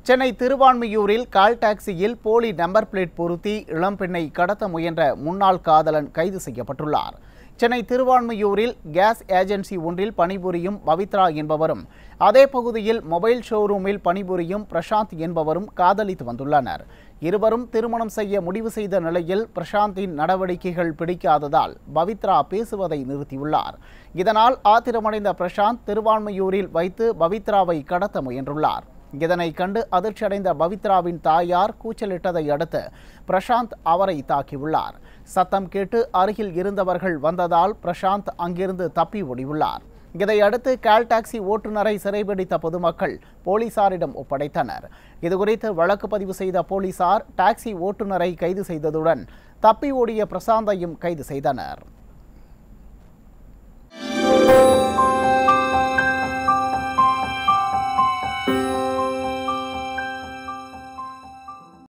சென்னை திருவான்மியூரில் கால் டாக்ஸியில் போலி number plate பொருத்தி இளம்பெண்ணை கடத்த முயன்ற முன்னாள் காதலன் கைது செய்யப்பட்டுள்ளார் சென்னை திருவான்மியூரில் கேஸ் ஏஜென்சி ஒன்றில் பணிபுரியும் பவித்ரா என்பவரும் அதே பகுதியில் மொபைல் ஷோரூமில் பணிபுரியும் பிரசாந்த் என்பவரும் காதலித்து வந்துள்ளனர் இருவரும் திருமணம் செய்ய முடிவு செய்த நிலையில் பிரசாந்தின் நடவடிக்கைகள் பிடிக்காததால் பவித்ரா பேசுவதை நிறுத்தியுள்ளார் இதனால் ஆத்திரமடைந்த பிரசாந்த் திருவான்மியூரில் வைத்து பவித்ராவை கடத்த முயன்றுள்ளார் இதனை கண்டு அதிர்ச்சியடைந்த பவித்ராவின் தாயார் கூச்சலிட்டதை அடுத்து பிரசாந்த் அவரை தாக்கியுள்ளார் சத்தம் கேட்டு அருகில் இருந்தவர்கள் வந்ததால் பிரசாந்த் அங்கிருந்து தப்பி ஓடியுள்ளார் இதையடுத்து கால் டாக்ஸி ஓட்டுநரை சிறைபிடித்த பொதுமக்கள் போலீசாரிடம் ஒப்படைத்தனர் இதுகுறித்து வழக்கு பதிவு செய்த போலீசார் டாக்ஸி ஓட்டுநரை கைது செய்ததுடன் தப்பி ஓடிய பிரசாந்தையும் கைது செய்தனர்